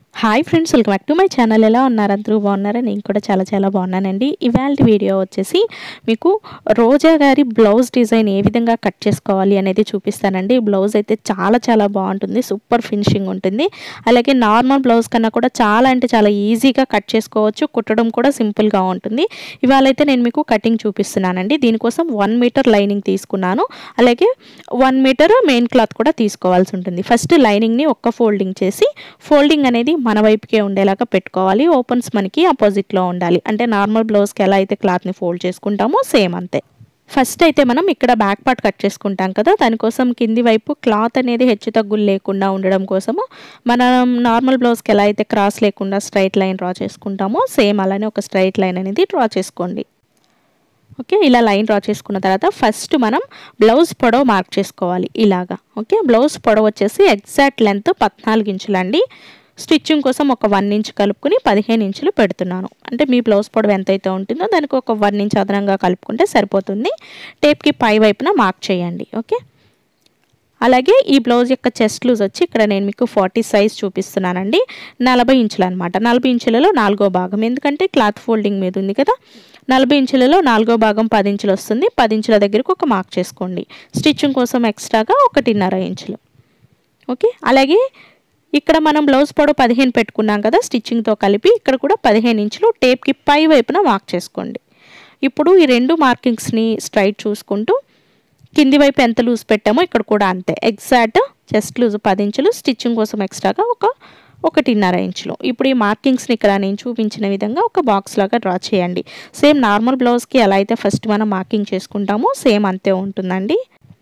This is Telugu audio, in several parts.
hi friends welcome back to my channel ఎలా ఉన్నారు అందరూ బాగున్నారా నేను కూడా చాలా చాలా బాగున్నానండి ఇవాళ వీడియో వచ్చేసి మీకు రోజా గారి బ్లౌజ్ డిజైన్ ఏ విధంగా కట్ చేసుకోవాలి అనేది చూపిస్తానండి ఈ బ్లౌజ్ అయితే చాలా చాలా బాగుంటుంది సూపర్ ఫినిషింగ్ ఉంటుంది అలాగే నార్మల్ బ్లౌజ్ కన్నా కూడా చాలా అంటే చాలా ఈజీగా కట్ చేసుకోవచ్చు కుట్టడం కూడా సింపుల్గా ఉంటుంది ఇవాళ అయితే నేను మీకు కటింగ్ చూపిస్తున్నానండి దీనికోసం వన్ మీటర్ లైనింగ్ తీసుకున్నాను అలాగే వన్ మీటర్ మెయిన్ క్లాత్ కూడా తీసుకోవాల్సి ఉంటుంది ఫస్ట్ లైనింగ్ని ఒక్క ఫోల్డింగ్ చేసి ఫోల్డింగ్ అనేది మన వైపుకే ఉండేలాగా పెట్టుకోవాలి ఓపెన్స్ మనకి ఆపోజిట్లో ఉండాలి అంటే నార్మల్ బ్లౌజ్కి ఎలా అయితే క్లాత్ని ఫోల్డ్ చేసుకుంటామో సేమ్ అంతే ఫస్ట్ అయితే మనం ఇక్కడ బ్యాక్ పార్ట్ కట్ చేసుకుంటాం కదా దానికోసం కింది వైపు క్లాత్ అనేది హెచ్చు తగ్గులు లేకుండా ఉండడం కోసము మనం నార్మల్ బ్లౌజ్కి ఎలా అయితే క్రాస్ లేకుండా స్ట్రైట్ లైన్ డ్రా చేసుకుంటామో సేమ్ అలానే ఒక స్ట్రైట్ లైన్ అనేది డ్రా చేసుకోండి ఓకే ఇలా లైన్ డ్రా చేసుకున్న తర్వాత ఫస్ట్ మనం బ్లౌజ్ పొడవు మార్క్ చేసుకోవాలి ఇలాగా ఓకే బ్లౌజ్ పొడవు వచ్చేసి ఎగ్జాక్ట్ లెంత్ పద్నాలుగు ఇంచులండి స్టిచ్చింగ్ కోసం ఒక వన్ ఇంచ్ కలుపుకుని పదిహేను ఇంచులు పెడుతున్నాను అంటే మీ బ్లౌజ్ పొడవు ఎంతైతే ఉంటుందో దానికి ఒక వన్ ఇంచ్ అదనంగా కలుపుకుంటే సరిపోతుంది టేప్కి పై వైపున మార్క్ చేయండి ఓకే అలాగే ఈ బ్లౌజ్ యొక్క చెస్ట్ లూజ్ వచ్చి ఇక్కడ నేను మీకు ఫార్టీ సైజ్ చూపిస్తున్నానండి నలభై ఇంచులు అనమాట నలభై ఇంచులలో నాలుగో భాగం ఎందుకంటే క్లాత్ ఫోల్డింగ్ మీద ఉంది కదా నలభై ఇంచులలో నాలుగో భాగం పది ఇంచులు వస్తుంది పది ఇంచుల దగ్గరకు ఒక మార్క్ చేసుకోండి స్టిచ్చింగ్ కోసం ఎక్స్ట్రాగా ఒకటిన్నర ఇంచులు ఓకే అలాగే ఇక్కడ మనం బ్లౌజ్ పొడవు పదిహేను పెట్టుకున్నాం కదా స్టిచ్చింగ్తో కలిపి ఇక్కడ కూడా పదిహేను ఇంచులు టేప్కి పై వైపున మార్క్ చేసుకోండి ఇప్పుడు ఈ రెండు మార్కింగ్స్ని స్ట్రైట్ చూసుకుంటూ కింది వైపు ఎంత లూజ్ పెట్టామో ఇక్కడ కూడా అంతే ఎగ్జాక్ట్ చెస్ట్ లూజ్ పది ఇంచులు స్టిచ్చింగ్ కోసం ఎక్స్ట్రాగా ఒక ఒకటిన్నర ఇంచులు ఇప్పుడు ఈ మార్కింగ్స్ని ఇక్కడ నేను చూపించిన విధంగా ఒక బాక్స్ లాగా డ్రా చేయండి సేమ్ నార్మల్ బ్లౌజ్కి ఎలా అయితే ఫస్ట్ మనం మార్కింగ్ చేసుకుంటామో సేమ్ అంతే ఉంటుందండి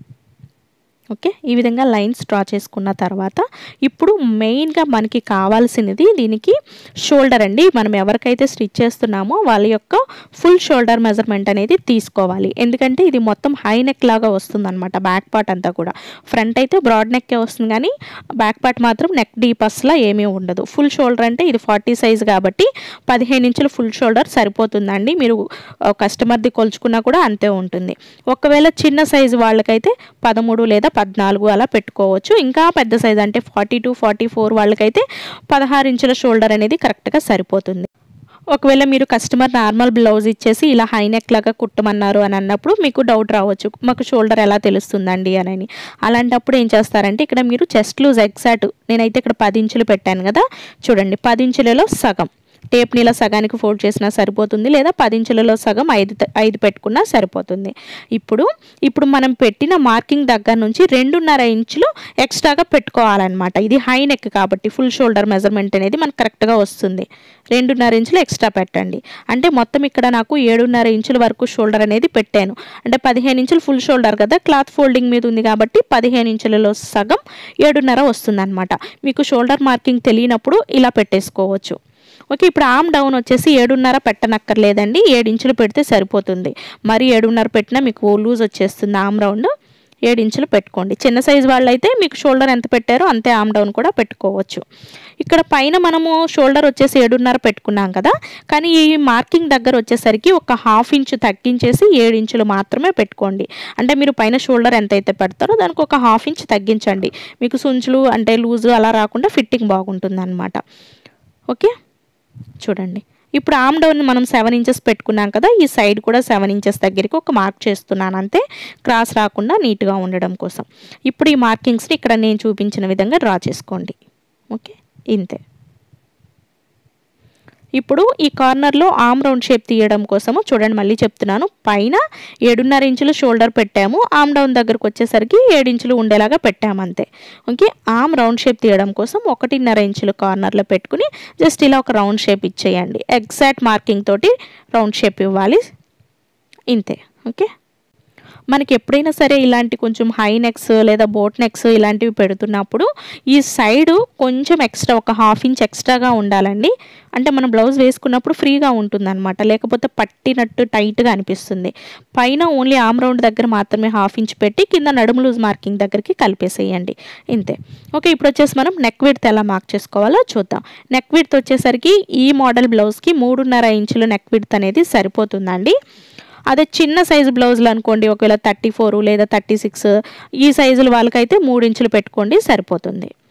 ఓకే ఈ విధంగా లైన్స్ డ్రా చేసుకున్న తర్వాత ఇప్పుడు మెయిన్గా మనకి కావాల్సినది దీనికి షోల్డర్ అండి మనం ఎవరికైతే స్టిచ్ చేస్తున్నామో వాళ్ళ యొక్క ఫుల్ షోల్డర్ మెజర్మెంట్ అనేది తీసుకోవాలి ఎందుకంటే ఇది మొత్తం హై నెక్ లాగా వస్తుంది అనమాట బ్యాక్ పార్ట్ అంతా కూడా ఫ్రంట్ అయితే బ్రాడ్ నెక్కే వస్తుంది కానీ బ్యాక్ పార్ట్ మాత్రం నెక్ డీప్ అసలు ఏమీ ఉండదు ఫుల్ షోల్డర్ అంటే ఇది ఫార్టీ సైజ్ కాబట్టి పదిహేను ఇంచులు ఫుల్ షోల్డర్ సరిపోతుందండి మీరు కస్టమర్ది కొలుచుకున్నా కూడా అంతే ఉంటుంది ఒకవేళ చిన్న సైజు వాళ్ళకైతే పదమూడు లేదా పద్నాలుగు అలా పెట్టుకోవచ్చు ఇంకా పెద్ద సైజ్ అంటే ఫార్టీ టు ఫార్టీ ఫోర్ వాళ్ళకైతే పదహారు ఇంచుల షోల్డర్ అనేది కరెక్ట్గా సరిపోతుంది ఒకవేళ మీరు కస్టమర్ నార్మల్ బ్లౌజ్ ఇచ్చేసి ఇలా హై నెక్ లాగా కుట్టమన్నారు అని అన్నప్పుడు మీకు డౌట్ రావచ్చు మాకు షోల్డర్ ఎలా తెలుస్తుందండి అని అలాంటప్పుడు ఏం చేస్తారంటే ఇక్కడ మీరు చెస్ట్ లూజ్ ఎగ్జాక్ట్ నేనైతే ఇక్కడ పది ఇంచులు పెట్టాను కదా చూడండి పది ఇంచులలో సగం టేప్ని ఇలా సగానికి ఫోల్డ్ చేసినా సరిపోతుంది లేదా పది ఇంచులలో సగం ఐదు ఐదు పెట్టుకున్నా సరిపోతుంది ఇప్పుడు ఇప్పుడు మనం పెట్టిన మార్కింగ్ దగ్గర నుంచి రెండున్నర ఇంచులు ఎక్స్ట్రాగా పెట్టుకోవాలన్నమాట ఇది హై నెక్ కాబట్టి ఫుల్ షోల్డర్ మెజర్మెంట్ అనేది మనకు కరెక్ట్గా వస్తుంది రెండున్నర ఇంచులు ఎక్స్ట్రా పెట్టండి అంటే మొత్తం ఇక్కడ నాకు ఏడున్నర ఇంచుల వరకు షోల్డర్ అనేది పెట్టాను అంటే పదిహేను ఇంచులు ఫుల్ షోల్డర్ కదా క్లాత్ ఫోల్డింగ్ మీద ఉంది కాబట్టి పదిహేను ఇంచులలో సగం ఏడున్నర వస్తుంది మీకు షోల్డర్ మార్కింగ్ తెలియనప్పుడు ఇలా పెట్టేసుకోవచ్చు ఓకే ఇప్పుడు ఆమ్ డౌన్ వచ్చేసి ఏడున్నర పెట్టనక్కర్లేదండి ఏడించులు పెడితే సరిపోతుంది మరి ఏడున్నర పెట్టినా మీకు లూజ్ వచ్చేస్తుంది ఆమ్ రౌండ్ ఏడించులు పెట్టుకోండి చిన్న సైజు వాళ్ళైతే మీకు షోల్డర్ ఎంత పెట్టారో అంతే ఆమ్ డౌన్ కూడా పెట్టుకోవచ్చు ఇక్కడ పైన మనము షోల్డర్ వచ్చేసి ఏడున్నర పెట్టుకున్నాం కదా కానీ ఈ మార్కింగ్ దగ్గర వచ్చేసరికి ఒక హాఫ్ ఇంచ్ తగ్గించేసి ఏడు ఇంచులు మాత్రమే పెట్టుకోండి అంటే మీరు పైన షోల్డర్ ఎంత అయితే పెడతారో దానికి ఒక హాఫ్ ఇంచ్ తగ్గించండి మీకు సుంచులు అంటే లూజు అలా రాకుండా ఫిట్టింగ్ బాగుంటుంది అనమాట ఓకే చూడండి ఇప్పుడు ఆమ్ డౌన్ మనం సెవెన్ ఇంచెస్ పెట్టుకున్నాం కదా ఈ సైడ్ కూడా సెవెన్ ఇంచెస్ దగ్గరికి ఒక మార్క్ చేస్తున్నాను అంతే క్రాస్ రాకుండా నీట్గా ఉండడం కోసం ఇప్పుడు ఈ మార్కింగ్స్ని ఇక్కడ నేను చూపించిన విధంగా డ్రా చేసుకోండి ఓకే ఇంతే ఇప్పుడు ఈ కార్నర్లో ఆమ్ రౌండ్ షేప్ తీయడం కోసము చూడండి మళ్ళీ చెప్తున్నాను పైన ఏడున్నర ఇంచులు షోల్డర్ పెట్టాము ఆమ్ డౌన్ దగ్గరకు వచ్చేసరికి ఇంచులు ఉండేలాగా పెట్టాము అంతే ఓకే ఆమ్ రౌండ్ షేప్ తీయడం కోసం ఒకటిన్నర ఇంచులు కార్నర్లో పెట్టుకుని జస్ట్ ఇలా ఒక రౌండ్ షేప్ ఇచ్చేయండి ఎగ్జాక్ట్ మార్కింగ్ తోటి రౌండ్ షేప్ ఇవ్వాలి ఇంతే ఓకే మనకి ఎప్పుడైనా సరే ఇలాంటి కొంచెం హై నెక్స్ లేదా బోట్ నెక్స్ ఇలాంటివి పెడుతున్నప్పుడు ఈ సైడ్ కొంచెం ఎక్స్ట్రా ఒక హాఫ్ ఇంచ్ ఎక్స్ట్రాగా ఉండాలండి అంటే మనం బ్లౌజ్ వేసుకున్నప్పుడు ఫ్రీగా ఉంటుందన్నమాట లేకపోతే పట్టినట్టు టైట్గా అనిపిస్తుంది పైన ఓన్లీ ఆమ్ రౌండ్ దగ్గర మాత్రమే హాఫ్ ఇంచ్ పెట్టి కింద నడుము లూజ్ మార్కింగ్ దగ్గరికి కలిపేసేయండి ఇంతే ఓకే ఇప్పుడు వచ్చేసి మనం నెక్ విడ్త్ ఎలా మార్క్ చేసుకోవాలో చూద్దాం నెక్ విడ్త్ వచ్చేసరికి ఈ మోడల్ బ్లౌజ్కి మూడున్నర ఇంచులు నెక్ విడ్త్ అనేది సరిపోతుందండి అదే చిన్న సైజు బ్లౌజులు అనుకోండి ఒకవేళ థర్టీ ఫోర్ లేదా థర్టీ సిక్స్ ఈ సైజుల వాళ్ళకైతే మూడు ఇంచులు పెట్టుకోండి సరిపోతుంది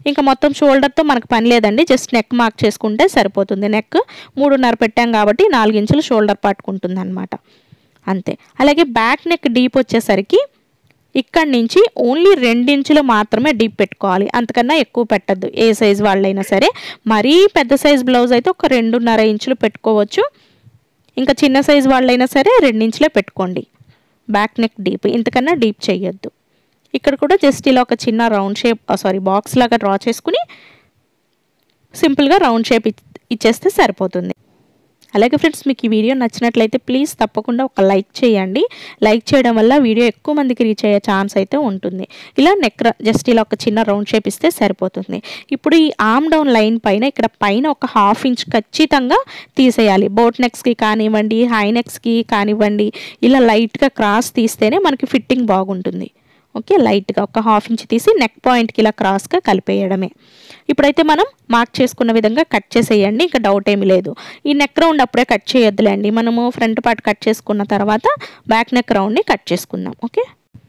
ఇంకా మొత్తం షోల్డర్తో మనకు పని లేదండి జస్ట్ నెక్ మార్క్ చేసుకుంటే సరిపోతుంది నెక్ మూడున్నర పెట్టాం కాబట్టి నాలుగు ఇంచులు షోల్డర్ పట్టుకుంటుంది అనమాట అంతే అలాగే బ్యాక్ నెక్ డీప్ వచ్చేసరికి ఇక్కడి నుంచి ఓన్లీ రెండించులు మాత్రమే డీప్ పెట్టుకోవాలి అంతకన్నా ఎక్కువ పెట్టద్దు ఏ సైజ్ వాళ్ళైనా సరే మరీ పెద్ద సైజ్ బ్లౌజ్ అయితే ఒక రెండున్నర ఇంచులు పెట్టుకోవచ్చు ఇంకా చిన్న సైజ్ వాళ్ళైనా సరే రెండించులే పెట్టుకోండి బ్యాక్ నెక్ డీప్ ఇంతకన్నా డీప్ చేయొద్దు ఇక్కడ కూడా జస్ట్ ఇలా ఒక చిన్న రౌండ్ షేప్ సారీ బాక్స్ లాగా డ్రా చేసుకుని సింపుల్గా రౌండ్ షేప్ ఇచ్చేస్తే సరిపోతుంది అలాగే ఫ్రెండ్స్ మీకు ఈ వీడియో నచ్చినట్లయితే ప్లీజ్ తప్పకుండా ఒక లైక్ చేయండి లైక్ చేయడం వల్ల వీడియో ఎక్కువ మందికి రీచ్ అయ్యే ఛాన్స్ అయితే ఉంటుంది ఇలా నెక్ జస్ట్ ఇలా ఒక చిన్న రౌండ్ షేప్ ఇస్తే సరిపోతుంది ఇప్పుడు ఈ ఆమ్ డౌన్ లైన్ పైన ఇక్కడ పైన ఒక హాఫ్ ఇంచ్ ఖచ్చితంగా తీసేయాలి బోట్ నెక్స్కి కానివ్వండి హై నెక్స్కి కానివ్వండి ఇలా లైట్గా క్రాస్ తీస్తేనే మనకి ఫిట్టింగ్ బాగుంటుంది ఓకే లైట్గా ఒక హాఫ్ ఇంచ్ తీసి నెక్ పాయింట్కి ఇలా క్రాస్గా కలిపేయడమే ఇప్పుడైతే మనం మార్క్ చేసుకున్న విధంగా కట్ చేసేయండి ఇంకా డౌట్ ఏమీ లేదు ఈ నెక్ రౌండ్ అప్పుడే కట్ చేయొద్దులేండి మనము ఫ్రంట్ పార్ట్ కట్ చేసుకున్న తర్వాత బ్యాక్ నెక్ రౌండ్ని కట్ చేసుకుందాం ఓకే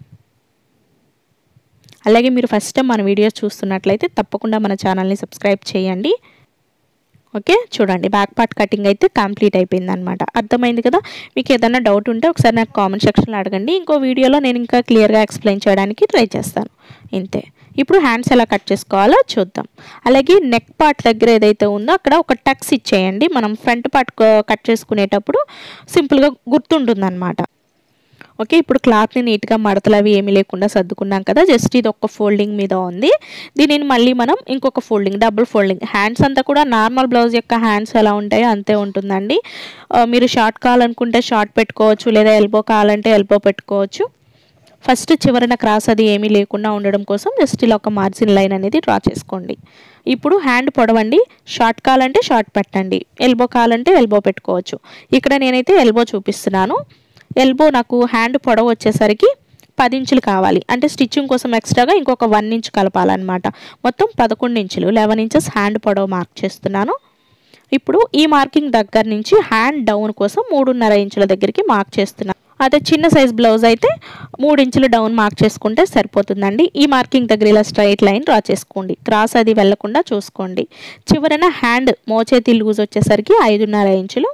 అలాగే మీరు ఫస్ట్ టైం మన వీడియోస్ చూస్తున్నట్లయితే తప్పకుండా మన ఛానల్ని సబ్స్క్రైబ్ చేయండి ఓకే చూడండి బ్యాక్ పార్ట్ కటింగ్ అయితే కంప్లీట్ అయిపోయింది అనమాట అర్థమైంది కదా మీకు ఏదైనా డౌట్ ఉంటే ఒకసారి నాకు కామెంట్ సెక్షన్లో అడగండి ఇంకో వీడియోలో నేను ఇంకా క్లియర్గా ఎక్స్ప్లెయిన్ చేయడానికి ట్రై చేస్తాను ఇంతే ఇప్పుడు హ్యాండ్స్ ఎలా కట్ చేసుకోవాలో చూద్దాం అలాగే నెక్ పార్ట్ దగ్గర ఏదైతే ఉందో అక్కడ ఒక టక్స్ ఇచ్చేయండి మనం ఫ్రంట్ పార్ట్ కట్ చేసుకునేటప్పుడు సింపుల్గా గుర్తుంటుందన్నమాట ఓకే ఇప్పుడు క్లాత్ని నీట్గా మడతలు అవి ఏమీ లేకుండా సర్దుకున్నాం కదా జస్ట్ ఇది ఒక ఫోల్డింగ్ మీద ఉంది దీనిని మళ్ళీ మనం ఇంకొక ఫోల్డింగ్ డబుల్ ఫోల్డింగ్ హ్యాండ్స్ అంతా కూడా నార్మల్ బ్లౌజ్ యొక్క హ్యాండ్స్ ఎలా ఉంటాయో అంతే ఉంటుందండి మీరు షార్ట్ కావాలనుకుంటే షార్ట్ పెట్టుకోవచ్చు లేదా ఎల్బో కావాలంటే ఎల్బో పెట్టుకోవచ్చు ఫస్ట్ చివరన క్రాస్ అది ఏమీ లేకుండా ఉండడం కోసం జస్ట్ ఇలా ఒక మార్జిన్ లైన్ అనేది డ్రా చేసుకోండి ఇప్పుడు హ్యాండ్ పొడవండి షార్ట్ కావాలంటే షార్ట్ పెట్టండి ఎల్బో కావాలంటే ఎల్బో పెట్టుకోవచ్చు ఇక్కడ నేనైతే ఎల్బో చూపిస్తున్నాను ఎల్బో నాకు హ్యాండ్ పొడవు వచ్చేసరికి పది ఇంచులు కావాలి అంటే స్టిచ్చింగ్ కోసం ఎక్స్ట్రాగా ఇంకొక వన్ ఇంచ్ కలపాలన్నమాట మొత్తం పదకొండు ఇంచులు లెవెన్ ఇంచెస్ హ్యాండ్ పొడవు మార్క్ చేస్తున్నాను ఇప్పుడు ఈ మార్కింగ్ దగ్గర నుంచి హ్యాండ్ డౌన్ కోసం మూడున్నర ఇంచుల దగ్గరికి మార్క్ చేస్తున్నాను అదే చిన్న సైజ్ బ్లౌజ్ అయితే మూడు ఇంచులు డౌన్ మార్క్ చేసుకుంటే సరిపోతుందండి ఈ మార్కింగ్ దగ్గర ఇలా స్ట్రైట్ లైన్ డ్రా చేసుకోండి క్రాస్ అది వెళ్లకుండా చూసుకోండి చివరన హ్యాండ్ మోచేతి లూజ్ వచ్చేసరికి ఐదున్నర ఇంచులు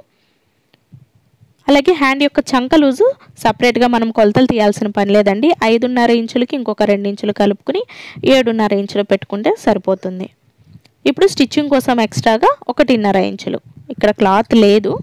అలాగే హ్యాండ్ యొక్క చంక లూజు సపరేట్గా మనం కొలతలు తీయాల్సిన పని లేదండి ఐదున్నర ఇంచులకి ఇంకొక రెండు ఇంచులు కలుపుకుని ఏడున్నర ఇంచులు పెట్టుకుంటే సరిపోతుంది ఇప్పుడు స్టిచ్చింగ్ కోసం ఎక్స్ట్రాగా ఒకటిన్నర ఇంచులు ఇక్కడ క్లాత్ లేదు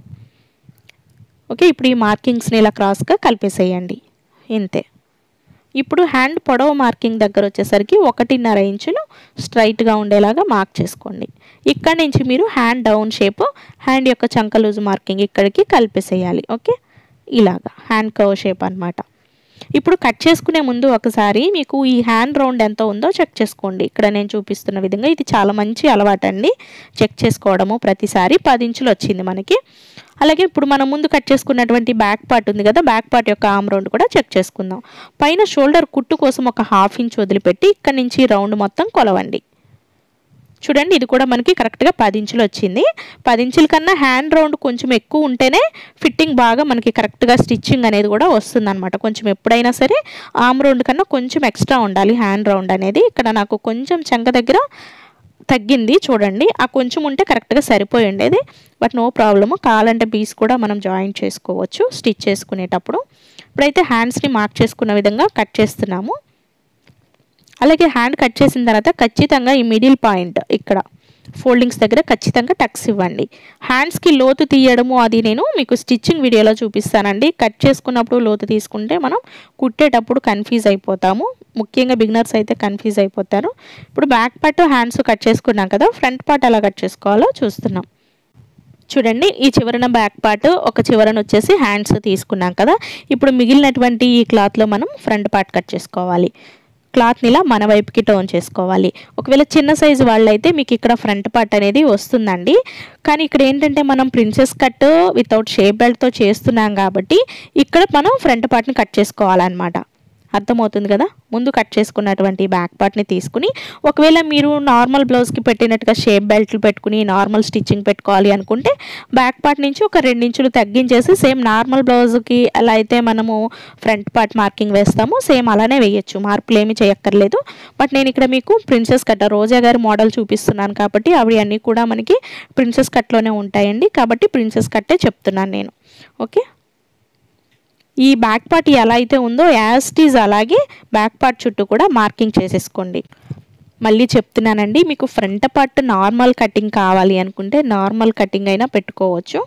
ఓకే ఇప్పుడు ఈ మార్కింగ్స్ని ఇలా క్రాస్గా కలిపేసేయండి ఇంతే ఇప్పుడు హ్యాండ్ పొడవు మార్కింగ్ దగ్గర వచ్చేసరికి ఒకటిన్నర ఇంచులు స్ట్రైట్గా ఉండేలాగా మార్క్ చేసుకోండి ఇక్కడ నుంచి మీరు హ్యాండ్ డౌన్ షేప్ హ్యాండ్ యొక్క చంక లూజ్ మార్కింగ్ ఇక్కడికి కలిపేసేయాలి ఓకే ఇలాగా హ్యాండ్ కవ్ షేప్ అనమాట ఇప్పుడు కట్ చేసుకునే ముందు ఒకసారి మీకు ఈ హ్యాండ్ రౌండ్ ఎంత ఉందో చెక్ చేసుకోండి ఇక్కడ నేను చూపిస్తున్న విధంగా ఇది చాలా మంచి అలవాటు అండి చెక్ చేసుకోవడము ప్రతిసారి పది ఇంచులు వచ్చింది మనకి అలాగే ఇప్పుడు మనం ముందు కట్ చేసుకున్నటువంటి బ్యాక్ పార్ట్ ఉంది కదా బ్యాక్ పార్ట్ యొక్క ఆమ్ రౌండ్ కూడా చెక్ చేసుకుందాం పైన షోల్డర్ కుట్టు కోసం ఒక హాఫ్ ఇంచ్ వదిలిపెట్టి ఇక్కడ నుంచి రౌండ్ మొత్తం కొలవండి చూడండి ఇది కూడా మనకి కరెక్ట్గా పది ఇంచులు వచ్చింది పది ఇంచుల కన్నా హ్యాండ్ రౌండ్ కొంచెం ఎక్కువ ఉంటేనే ఫిట్టింగ్ బాగా మనకి కరెక్ట్గా స్టిచ్చింగ్ అనేది కూడా వస్తుంది అనమాట కొంచెం ఎప్పుడైనా సరే ఆమ్ రౌండ్ కన్నా కొంచెం ఎక్స్ట్రా ఉండాలి హ్యాండ్ రౌండ్ అనేది ఇక్కడ నాకు కొంచెం చెంక దగ్గర తగ్గింది చూడండి ఆ కొంచెం ఉంటే కరెక్ట్గా సరిపోయి ఉండేది బట్ నో ప్రాబ్లము కావాలంటే పీస్ కూడా మనం జాయింట్ చేసుకోవచ్చు స్టిచ్ చేసుకునేటప్పుడు ఇప్పుడైతే హ్యాండ్స్ని మార్క్ చేసుకున్న విధంగా కట్ చేస్తున్నాము అలాగే హ్యాండ్ కట్ చేసిన తర్వాత ఖచ్చితంగా ఈ మిడిల్ పాయింట్ ఇక్కడ ఫోల్డింగ్స్ దగ్గర ఖచ్చితంగా టక్స్ ఇవ్వండి హ్యాండ్స్కి లోతు తీయడము అది నేను మీకు స్టిచ్చింగ్ వీడియోలో చూపిస్తానండి కట్ చేసుకున్నప్పుడు లోతు తీసుకుంటే మనం కుట్టేటప్పుడు కన్ఫ్యూజ్ అయిపోతాము ముఖ్యంగా బిగినర్స్ అయితే కన్ఫ్యూజ్ అయిపోతారు ఇప్పుడు బ్యాక్ పార్ట్ హ్యాండ్స్ కట్ చేసుకున్నాం కదా ఫ్రంట్ పార్ట్ ఎలా కట్ చేసుకోవాలో చూస్తున్నాం చూడండి ఈ చివరన బ్యాక్ పార్ట్ ఒక చివరన వచ్చేసి హ్యాండ్స్ తీసుకున్నాం కదా ఇప్పుడు మిగిలినటువంటి ఈ క్లాత్లో మనం ఫ్రంట్ పార్ట్ కట్ చేసుకోవాలి క్లాత్ని ఇలా మన వైపుకి టర్న్ చేసుకోవాలి ఒకవేళ చిన్న సైజు వాళ్ళైతే మీకు ఇక్కడ ఫ్రంట్ పార్ట్ అనేది వస్తుందండి కానీ ఇక్కడ ఏంటంటే మనం ప్రిన్సెస్ కట్ వితౌట్ షేప్ బెల్ట్తో చేస్తున్నాం కాబట్టి ఇక్కడ మనం ఫ్రంట్ పార్ట్ని కట్ చేసుకోవాలన్నమాట అర్థమవుతుంది కదా ముందు కట్ చేసుకున్నటువంటి బ్యాక్ పార్ట్ని తీసుకుని ఒకవేళ మీరు నార్మల్ బ్లౌజ్కి పెట్టినట్టుగా షేప్ బెల్ట్లు పెట్టుకుని నార్మల్ స్టిచ్చింగ్ పెట్టుకోవాలి అనుకుంటే బ్యాక్ పార్ట్ నుంచి ఒక రెండించులు తగ్గించేసి సేమ్ నార్మల్ బ్లౌజ్కి ఎలా అయితే మనము ఫ్రంట్ పార్ట్ మార్కింగ్ వేస్తామో సేమ్ అలానే వేయచ్చు మార్పులు ఏమీ చేయక్కర్లేదు బట్ నేను ఇక్కడ మీకు ప్రిన్సెస్ కట్ రోజా గారి మోడల్ చూపిస్తున్నాను కాబట్టి అవి అన్నీ కూడా మనకి ప్రిన్సెస్ కట్లోనే ఉంటాయండి కాబట్టి ప్రిన్సెస్ కట్టే చెప్తున్నాను నేను ఓకే ఈ బ్యాక్ పార్ట్ ఎలా అయితే ఉందో యాస్టీజ్ అలాగే బ్యాక్ పార్ట్ చుట్టూ కూడా మార్కింగ్ చేసేసుకోండి మళ్ళీ చెప్తున్నానండి మీకు ఫ్రంట్ పార్ట్ నార్మల్ కటింగ్ కావాలి అనుకుంటే నార్మల్ కటింగ్ అయినా పెట్టుకోవచ్చు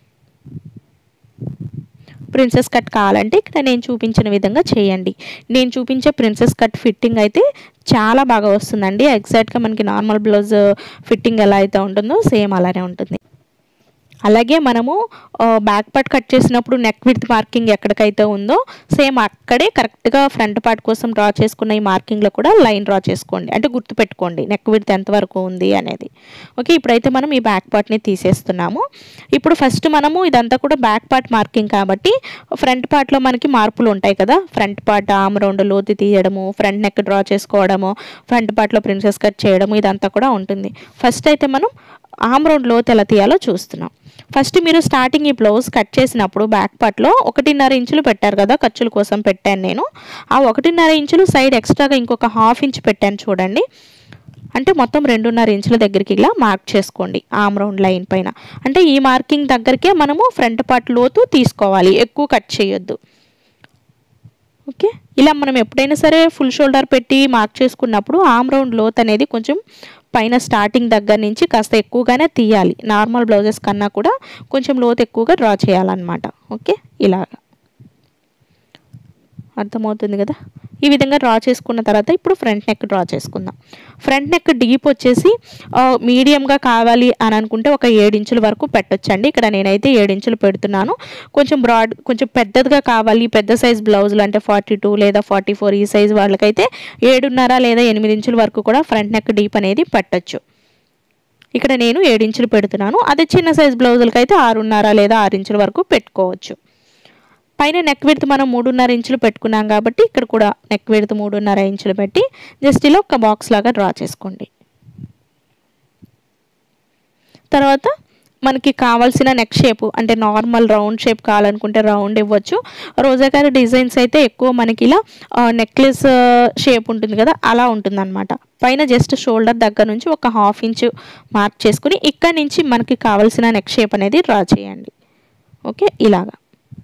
ప్రిన్సెస్ కట్ కావాలంటే ఇక్కడ నేను చూపించిన విధంగా చేయండి నేను చూపించే ప్రిన్సెస్ కట్ ఫిట్టింగ్ అయితే చాలా బాగా వస్తుందండి ఎగ్జాక్ట్గా మనకి నార్మల్ బ్లౌజ్ ఫిట్టింగ్ ఎలా అయితే ఉంటుందో సేమ్ అలానే ఉంటుంది అలాగే మనము బ్యాక్ పార్ట్ కట్ చేసినప్పుడు నెక్ విత్ మార్కింగ్ ఎక్కడికైతే ఉందో సేమ్ అక్కడే కరెక్ట్గా ఫ్రంట్ పార్ట్ కోసం డ్రా చేసుకున్న ఈ మార్కింగ్లో కూడా లైన్ డ్రా చేసుకోండి అంటే గుర్తుపెట్టుకోండి నెక్ విత్ ఎంతవరకు ఉంది అనేది ఓకే ఇప్పుడైతే మనం ఈ బ్యాక్ పార్ట్ని తీసేస్తున్నాము ఇప్పుడు ఫస్ట్ మనము ఇదంతా కూడా బ్యాక్ పార్ట్ మార్కింగ్ కాబట్టి ఫ్రంట్ పార్ట్లో మనకి మార్పులు ఉంటాయి కదా ఫ్రంట్ పార్ట్ ఆమ్ రౌండ్ లోతు తీయడము ఫ్రంట్ నెక్ డ్రా చేసుకోవడము ఫ్రంట్ పార్ట్లో ప్రిన్సెస్ కట్ చేయడము ఇదంతా కూడా ఉంటుంది ఫస్ట్ అయితే మనం ఆమ్ రౌండ్ లోతు ఎలా తీయాలో చూస్తున్నాం ఫస్ట్ మీరు స్టార్టింగ్ ఈ బ్లౌజ్ కట్ చేసినప్పుడు బ్యాక్ పార్ట్లో ఒకటిన్నర ఇంచులు పెట్టారు కదా ఖర్చుల కోసం పెట్టాను నేను ఆ ఒకటిన్నర ఇంచులు సైడ్ ఎక్స్ట్రాగా ఇంకొక హాఫ్ ఇంచ్ పెట్టాను చూడండి అంటే మొత్తం రెండున్నర ఇంచుల దగ్గరికి ఇలా మార్క్ చేసుకోండి ఆమ్ రౌండ్ లైన్ పైన అంటే ఈ మార్కింగ్ దగ్గరికే మనము ఫ్రంట్ పార్ట్ లోతు తీసుకోవాలి ఎక్కువ కట్ చేయొద్దు ఓకే ఇలా మనం ఎప్పుడైనా సరే ఫుల్ షోల్డర్ పెట్టి మార్క్ చేసుకున్నప్పుడు ఆమ్ రౌండ్ లోత్ అనేది కొంచెం పైన స్టార్టింగ్ దగ్గర నుంచి కాస్త ఎక్కువగానే తీయాలి నార్మల్ బ్లౌజెస్ కన్నా కూడా కొంచెం లోతు ఎక్కువగా డ్రా చేయాలన్నమాట ఓకే ఇలాగా అర్థమవుతుంది కదా ఈ విధంగా డ్రా చేసుకున్న తర్వాత ఇప్పుడు ఫ్రంట్ నెక్ డ్రా చేసుకుందాం ఫ్రంట్ నెక్ డీప్ వచ్చేసి మీడియంగా కావాలి అని అనుకుంటే ఒక ఏడించుల వరకు పెట్టొచ్చండి ఇక్కడ నేనైతే ఏడించులు పెడుతున్నాను కొంచెం బ్రాడ్ కొంచెం పెద్దదిగా కావాలి పెద్ద సైజ్ బ్లౌజులు అంటే ఫార్టీ టూ లేదా ఫార్టీ ఫోర్ ఈ సైజ్ వాళ్ళకైతే ఏడున్నర లేదా ఎనిమిది ఇంచుల వరకు కూడా ఫ్రంట్ నెక్ డీప్ అనేది పెట్టొచ్చు ఇక్కడ నేను ఏడించులు పెడుతున్నాను అదే చిన్న సైజ్ బ్లౌజులకి అయితే ఆరున్నర లేదా ఆరు ఇంచుల వరకు పెట్టుకోవచ్చు పైన నెక్ విడత్ మనం మూడున్నర ఇంచులు పెట్టుకున్నాం కాబట్టి ఇక్కడ కూడా నెక్ విడత్ మూడున్నర ఇంచులు పెట్టి జస్ట్ ఇలా ఒక బాక్స్ లాగా డ్రా చేసుకోండి తర్వాత మనకి కావాల్సిన నెక్ షేప్ అంటే నార్మల్ రౌండ్ షేప్ కావాలనుకుంటే రౌండ్ ఇవ్వచ్చు రోజాకారి డిజైన్స్ అయితే ఎక్కువ మనకి ఇలా నెక్లెస్ షేప్ ఉంటుంది కదా అలా ఉంటుందన్నమాట పైన జస్ట్ షోల్డర్ దగ్గర నుంచి ఒక హాఫ్ ఇంచ్ మార్క్ చేసుకుని ఇక్కడ నుంచి మనకి కావాల్సిన నెక్ షేప్ అనేది డ్రా చేయండి ఓకే ఇలాగా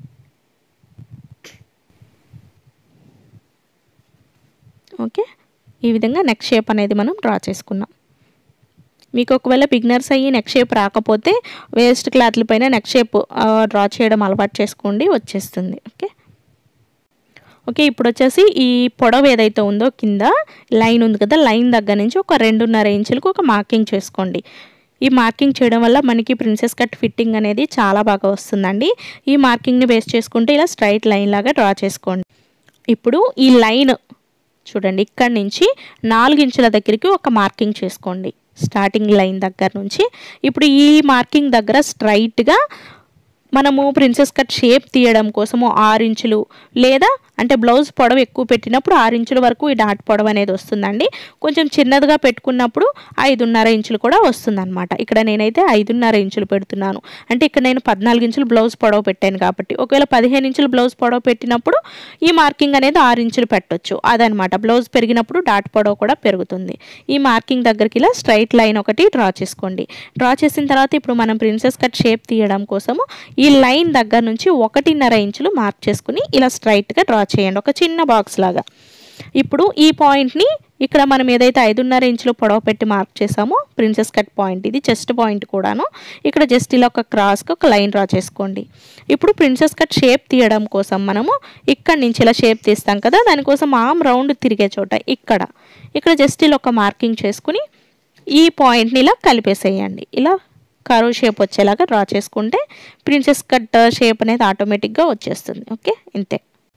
ఓకే ఈ విధంగా నెక్ షేప్ అనేది మనం డ్రా చేసుకున్నాం మీకు ఒకవేళ బిగినర్స్ అయ్యి నెక్ షేప్ రాకపోతే వేస్ట్ క్లాత్ల పైన నెక్ షేప్ డ్రా చేయడం అలవాటు చేసుకోండి వచ్చేస్తుంది ఓకే ఓకే ఇప్పుడు వచ్చేసి ఈ పొడవు ఏదైతే ఉందో కింద లైన్ ఉంది కదా లైన్ దగ్గర నుంచి ఒక రెండున్నర ఇంచులకు ఒక మార్కింగ్ చేసుకోండి ఈ మార్కింగ్ చేయడం వల్ల మనకి ప్రిన్సెస్ కట్ ఫిట్టింగ్ అనేది చాలా బాగా వస్తుందండి ఈ మార్కింగ్ని బేస్ చేసుకుంటే ఇలా స్ట్రైట్ లైన్ లాగా డ్రా చేసుకోండి ఇప్పుడు ఈ లైన్ చూడండి ఇక్కడ నుంచి నాలుగు ఇంచుల దగ్గరికి ఒక మార్కింగ్ చేసుకోండి స్టార్టింగ్ లైన్ దగ్గర నుంచి ఇప్పుడు ఈ మార్కింగ్ దగ్గర స్ట్రైట్గా మనము ప్రిన్సెస్ కట్ షేప్ తీయడం కోసము ఆరు ఇంచులు లేదా అంటే బ్లౌజ్ పొడవు ఎక్కువ పెట్టినప్పుడు ఆరు ఇంచుల వరకు ఈ డాట్ పొడవు అనేది వస్తుందండి కొంచెం చిన్నదిగా పెట్టుకున్నప్పుడు ఐదున్నర ఇంచులు కూడా వస్తుందన్నమాట ఇక్కడ నేనైతే ఐదున్నర ఇంచులు పెడుతున్నాను అంటే ఇక్కడ నేను పద్నాలుగు ఇంచులు బ్లౌజ్ పొడవు పెట్టాను కాబట్టి ఒకవేళ పదిహేను ఇంచులు బ్లౌజ్ పొడవు పెట్టినప్పుడు ఈ మార్కింగ్ అనేది ఆరు ఇంచులు పెట్టొచ్చు అదనమాట బ్లౌజ్ పెరిగినప్పుడు డాట్ పొడవు కూడా పెరుగుతుంది ఈ మార్కింగ్ దగ్గరికి ఇలా స్ట్రైట్ లైన్ ఒకటి డ్రా చేసుకోండి డ్రా చేసిన తర్వాత ఇప్పుడు మనం ప్రిన్సెస్ కట్ షేప్ తీయడం కోసము ఈ లైన్ దగ్గర నుంచి ఒకటిన్నర ఇంచులు మార్క్ చేసుకుని ఇలా స్ట్రైట్గా డ్రా చేయండి ఒక చిన్న బాక్స్ లాగా ఇప్పుడు ఈ పాయింట్ని ఇక్కడ మనం ఏదైతే ఐదున్నర ఇంచులు పొడవ పెట్టి మార్క్ చేసామో ప్రిన్సెస్ కట్ పాయింట్ ఇది చెస్ట్ పాయింట్ కూడాను ఇక్కడ జస్ట్ ఇలా ఒక క్రాస్కి ఒక లైన్ డ్రా చేసుకోండి ఇప్పుడు ప్రిన్సెస్ కట్ షేప్ తీయడం కోసం మనము ఇక్కడ నుంచి ఇలా షేప్ తీస్తాం కదా దానికోసం ఆమ్ రౌండ్ తిరిగే చోట ఇక్కడ ఇక్కడ జస్ట్ ఇలా ఒక మార్కింగ్ చేసుకుని ఈ పాయింట్ని ఇలా కలిపేసేయండి ఇలా కరువు షేప్ వచ్చేలాగా డ్రా చేసుకుంటే ప్రిన్సెస్ కట్ షేప్ అనేది ఆటోమేటిక్గా వచ్చేస్తుంది ఓకే ఇంతే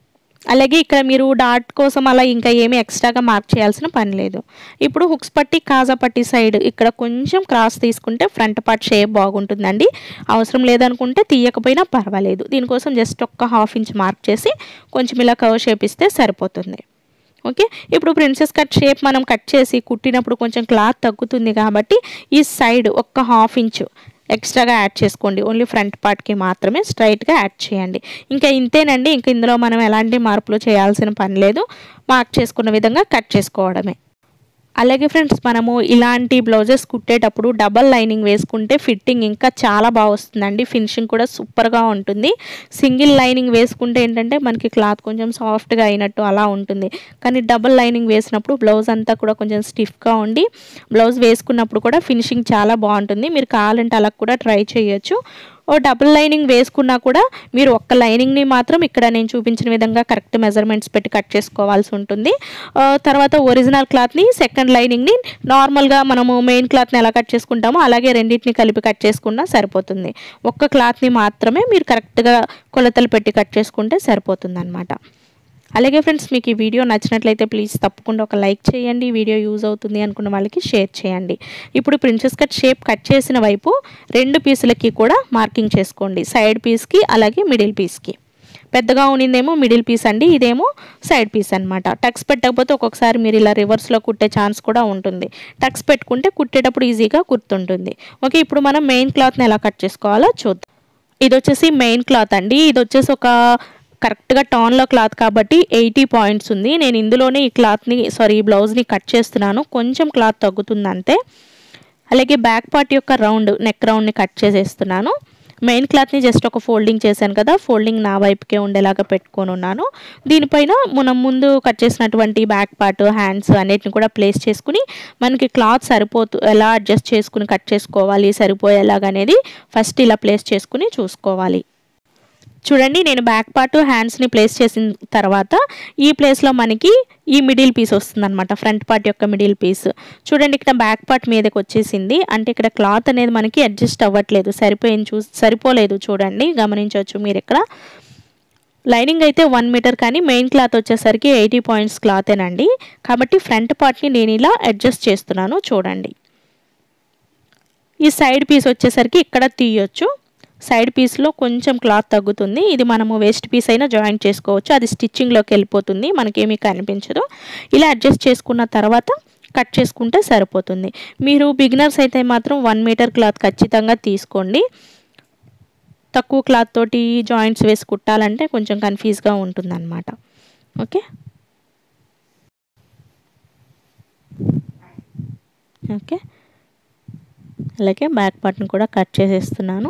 అలాగే ఇక్కడ మీరు డాట్ కోసం అలా ఇంకా ఏమీ ఎక్స్ట్రాగా మార్క్ చేయాల్సిన పని లేదు ఇప్పుడు హుక్స్ పట్టి కాజా పట్టి సైడ్ ఇక్కడ కొంచెం క్రాస్ తీసుకుంటే ఫ్రంట్ పార్ట్ షేప్ బాగుంటుందండి అవసరం లేదనుకుంటే తీయకపోయినా పర్వాలేదు దీనికోసం జస్ట్ ఒక్క హాఫ్ ఇంచ్ మార్క్ చేసి కొంచెం ఇలా కవర్ షేప్ ఇస్తే సరిపోతుంది ఓకే ఇప్పుడు ప్రిన్సెస్ కట్ షేప్ మనం కట్ చేసి కుట్టినప్పుడు కొంచెం క్లాత్ తగ్గుతుంది కాబట్టి ఈ సైడ్ ఒక్క హాఫ్ ఇంచు ఎక్స్ట్రాగా యాడ్ చేసుకోండి ఓన్లీ ఫ్రంట్ పార్ట్కి మాత్రమే స్ట్రైట్గా యాడ్ చేయండి ఇంకా ఇంతేనండి ఇంకా ఇందులో మనం ఎలాంటి మార్పులు చేయాల్సిన పని లేదు మార్క్ చేసుకున్న విధంగా కట్ చేసుకోవడమే అలాగే ఫ్రెండ్స్ మనము ఇలాంటి బ్లౌజెస్ కుట్టేటప్పుడు డబల్ లైనింగ్ వేసుకుంటే ఫిట్టింగ్ ఇంకా చాలా బాగా వస్తుందండి ఫినిషింగ్ కూడా సూపర్గా ఉంటుంది సింగిల్ లైనింగ్ వేసుకుంటే ఏంటంటే మనకి క్లాత్ కొంచెం సాఫ్ట్గా అయినట్టు అలా ఉంటుంది కానీ డబల్ లైనింగ్ వేసినప్పుడు బ్లౌజ్ అంతా కూడా కొంచెం స్టిఫ్గా ఉండి బ్లౌజ్ వేసుకున్నప్పుడు కూడా ఫినిషింగ్ చాలా బాగుంటుంది మీరు కావాలంటే అలా కూడా ట్రై చేయొచ్చు ఓ డబుల్ లైనింగ్ వేసుకున్నా కూడా మీరు ఒక్క లైనింగ్ని మాత్రం ఇక్కడ నేను చూపించిన విధంగా కరెక్ట్ మెజర్మెంట్స్ పెట్టి కట్ చేసుకోవాల్సి ఉంటుంది ఆ, తర్వాత ఒరిజినల్ క్లాత్ని సెకండ్ లైనింగ్ని నార్మల్గా మనము మెయిన్ క్లాత్ని ఎలా కట్ చేసుకుంటామో అలాగే రెండింటిని కలిపి కట్ చేసుకున్నా సరిపోతుంది ఒక్క క్లాత్ని మాత్రమే మీరు కరెక్ట్గా కొలతలు పెట్టి కట్ చేసుకుంటే సరిపోతుంది అనమాట అలాగే ఫ్రెండ్స్ మీకు ఈ వీడియో నచ్చినట్లయితే ప్లీజ్ తప్పకుండా ఒక లైక్ చేయండి ఈ వీడియో యూజ్ అవుతుంది అనుకున్న వాళ్ళకి షేర్ చేయండి ఇప్పుడు ప్రిన్సెస్ కట్ షేప్ కట్ చేసిన వైపు రెండు పీసులకి కూడా మార్కింగ్ చేసుకోండి సైడ్ పీస్కి అలాగే మిడిల్ పీస్కి పెద్దగా ఉన్నిందేమో మిడిల్ పీస్ అండి ఇదేమో సైడ్ పీస్ అనమాట టక్స్ పెట్టకపోతే ఒక్కొక్కసారి మీరు ఇలా రివర్స్లో కుట్టే ఛాన్స్ కూడా ఉంటుంది టక్స్ పెట్టుకుంటే కుట్టేటప్పుడు ఈజీగా కుర్తుంటుంది ఓకే ఇప్పుడు మనం మెయిన్ క్లాత్ని ఎలా కట్ చేసుకోవాలో చూద్దాం ఇది వచ్చేసి మెయిన్ క్లాత్ అండి ఇది వచ్చేసి ఒక కరెక్ట్గా టాన్లో క్లాత్ కాబట్టి ఎయిటీ పాయింట్స్ ఉంది నేను ఇందులోనే ఈ క్లాత్ని సారీ ఈ బ్లౌజ్ని కట్ చేస్తున్నాను కొంచెం క్లాత్ తగ్గుతుంది అంతే అలాగే బ్యాక్ పార్ట్ యొక్క రౌండ్ నెక్ రౌండ్ని కట్ చేసేస్తున్నాను మెయిన్ క్లాత్ని జస్ట్ ఒక ఫోల్డింగ్ చేశాను కదా ఫోల్డింగ్ నా వైపుకే ఉండేలాగా పెట్టుకొని ఉన్నాను దీనిపైన మనం ముందు కట్ చేసినటువంటి బ్యాక్ పార్ట్ హ్యాండ్స్ అన్నిటిని కూడా ప్లేస్ చేసుకుని మనకి క్లాత్ సరిపోతు ఎలా అడ్జస్ట్ చేసుకుని కట్ చేసుకోవాలి సరిపోయేలాగా అనేది ఫస్ట్ ఇలా ప్లేస్ చేసుకుని చూసుకోవాలి చూడండి నేను బ్యాక్ పార్ట్ హ్యాండ్స్ని ప్లేస్ చేసిన తర్వాత ఈ ప్లేస్లో మనకి ఈ మిడిల్ పీస్ వస్తుంది అనమాట ఫ్రంట్ పార్ట్ యొక్క మిడిల్ పీస్ చూడండి ఇక్కడ బ్యాక్ పార్ట్ మీదకి వచ్చేసింది అంటే ఇక్కడ క్లాత్ అనేది మనకి అడ్జస్ట్ అవ్వట్లేదు సరిపోయింది చూ సరిపోలేదు చూడండి గమనించవచ్చు మీరు ఇక్కడ లైనింగ్ అయితే వన్ మీటర్ కానీ మెయిన్ క్లాత్ వచ్చేసరికి ఎయిటీ పాయింట్స్ క్లాతేనండి కాబట్టి ఫ్రంట్ పార్ట్ని నేను ఇలా అడ్జస్ట్ చేస్తున్నాను చూడండి ఈ సైడ్ పీస్ వచ్చేసరికి ఇక్కడ తీయొచ్చు సైడ్ పీస్లో కొంచెం క్లాత్ తగ్గుతుంది ఇది మనము వేస్ట్ పీస్ అయినా జాయింట్ చేసుకోవచ్చు అది స్టిచ్చింగ్లోకి వెళ్ళిపోతుంది మనకేమీ కనిపించదు ఇలా అడ్జస్ట్ చేసుకున్న తర్వాత కట్ చేసుకుంటే సరిపోతుంది మీరు బిగినర్స్ అయితే మాత్రం వన్ మీటర్ క్లాత్ ఖచ్చితంగా తీసుకోండి తక్కువ క్లాత్ తోటి జాయింట్స్ వేసి కుట్టాలంటే కొంచెం కన్ఫ్యూజ్గా ఉంటుందన్నమాట ఓకే ఓకే అలాగే బ్యాక్ పార్ట్ని కూడా కట్ చేసేస్తున్నాను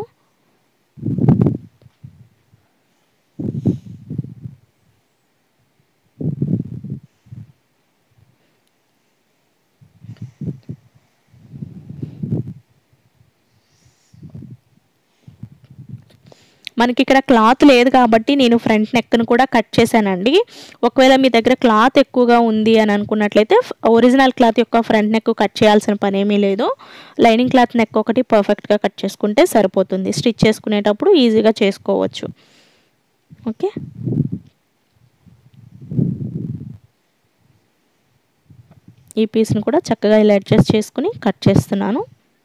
మనకి ఇక్కడ క్లాత్ లేదు కాబట్టి నేను ఫ్రంట్ నెక్ను కూడా కట్ చేశానండి ఒకవేళ మీ దగ్గర క్లాత్ ఎక్కువగా ఉంది అని అనుకున్నట్లయితే ఒరిజినల్ క్లాత్ యొక్క ఫ్రంట్ నెక్ కట్ చేయాల్సిన పని ఏమీ లేదు లైనింగ్ క్లాత్ నెక్ ఒకటి పర్ఫెక్ట్గా కట్ చేసుకుంటే సరిపోతుంది స్టిచ్ చేసుకునేటప్పుడు ఈజీగా చేసుకోవచ్చు ఓకే ఈ పీస్ని కూడా చక్కగా ఇలా అడ్జస్ట్ చేసుకుని కట్ చేస్తున్నాను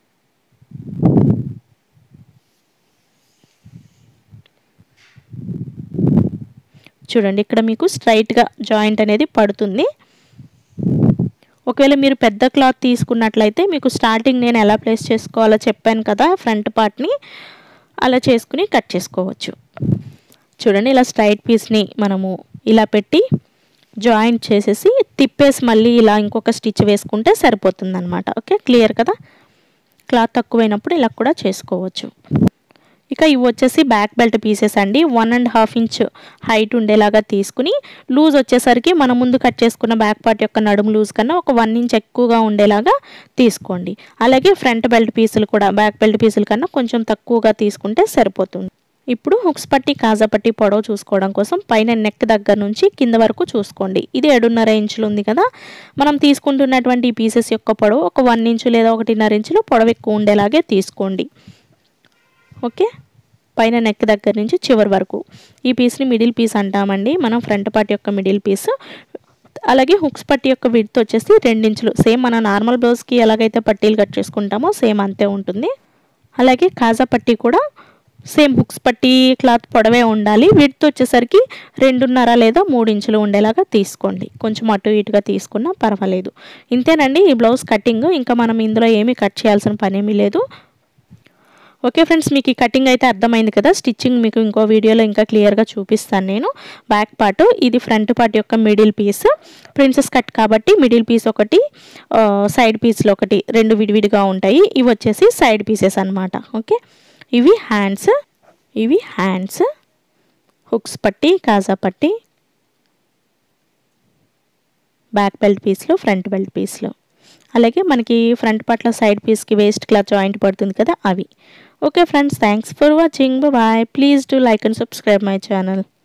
చూడండి ఇక్కడ మీకు స్ట్రైట్గా జాయింట్ అనేది పడుతుంది ఒకవేళ మీరు పెద్ద క్లాత్ తీసుకున్నట్లయితే మీకు స్టార్టింగ్ నేను ఎలా ప్లేస్ చేసుకోవాలో చెప్పాను కదా ఫ్రంట్ పార్ట్ని అలా చేసుకుని కట్ చేసుకోవచ్చు చూడండి ఇలా స్ట్రైట్ పీస్ని మనము ఇలా పెట్టి జాయింట్ చేసేసి తిప్పేసి మళ్ళీ ఇలా ఇంకొక స్టిచ్ వేసుకుంటే సరిపోతుంది అనమాట ఓకే క్లియర్ కదా క్లాత్ తక్కువైనప్పుడు ఇలా కూడా చేసుకోవచ్చు ఇక ఇవి వచ్చేసి బ్యాక్ బెల్ట్ పీసెస్ అండి one and half inch height ఉండేలాగా తీసుకుని లూజ్ వచ్చేసరికి మనం ముందు కట్ చేసుకున్న బ్యాక్ పార్ట్ యొక్క నడుము లూజ్ కన్నా ఒక వన్ ఇంచ్ ఎక్కువగా ఉండేలాగా తీసుకోండి అలాగే ఫ్రంట్ బెల్ట్ పీసులు కూడా బ్యాక్ బెల్ట్ పీసుల కన్నా కొంచెం తక్కువగా తీసుకుంటే సరిపోతుంది ఇప్పుడు హుక్స్ పట్టి కాజా పట్టి పొడవు చూసుకోవడం కోసం పైన నెక్ దగ్గర నుంచి కింద వరకు చూసుకోండి ఇది ఏడున్నర ఇంచులు ఉంది కదా మనం తీసుకుంటున్నటువంటి ఈ పీసెస్ యొక్క పొడవు ఒక వన్ ఇంచు లేదా ఒకటిన్నర ఇంచులు పొడవు ఎక్కువ ఉండేలాగే తీసుకోండి ఓకే పైన నెక్ దగ్గర నుంచి చివరి వరకు ఈ పీస్ని మిడిల్ పీస్ అంటామండి మనం ఫ్రంట్ పార్ట్ యొక్క మిడిల్ పీస్ అలాగే హుక్స్ పట్టీ యొక్క విడ్త్ వచ్చేసి రెండించులు సేమ్ మన నార్మల్ బ్లౌజ్కి ఎలాగైతే పట్టీలు కట్ చేసుకుంటామో సేమ్ అంతే ఉంటుంది అలాగే కాజా పట్టీ కూడా సేమ్ హుక్స్ పట్టీ క్లాత్ పొడవే ఉండాలి విడ్త్ వచ్చేసరికి రెండున్నర లేదా మూడు ఇంచులు ఉండేలాగా తీసుకోండి కొంచెం అటు ఇటుగా తీసుకున్నా పర్వాలేదు ఇంతేనండి ఈ బ్లౌజ్ కటింగ్ ఇంకా మనం ఇందులో ఏమీ కట్ చేయాల్సిన పని ఏమీ లేదు ఓకే ఫ్రెండ్స్ మీకు ఈ కటింగ్ అయితే అర్థమైంది కదా స్టిచ్చింగ్ మీకు ఇంకో వీడియోలో ఇంకా క్లియర్గా చూపిస్తాను నేను బ్యాక్ పార్ట్ ఇది ఫ్రంట్ పార్ట్ యొక్క మిడిల్ పీస్ ప్రిన్సెస్ కట్ కాబట్టి మిడిల్ పీస్ ఒకటి సైడ్ పీస్లో ఒకటి రెండు విడివిడిగా ఉంటాయి ఇవి వచ్చేసి సైడ్ పీసెస్ అనమాట ఓకే ఇవి హ్యాండ్స్ ఇవి హ్యాండ్స్ హుక్స్ పట్టి కాజా పట్టి బ్యాక్ బెల్ట్ పీస్లు ఫ్రంట్ బెల్ట్ పీస్లు అలాగే మనకి ఫ్రంట్ పట్ల సైడ్ పీస్కి వేస్ట్ క్లాత్ జాయింట్ పడుతుంది కదా అవి okay friends thanks for watching bye please to like and subscribe my channel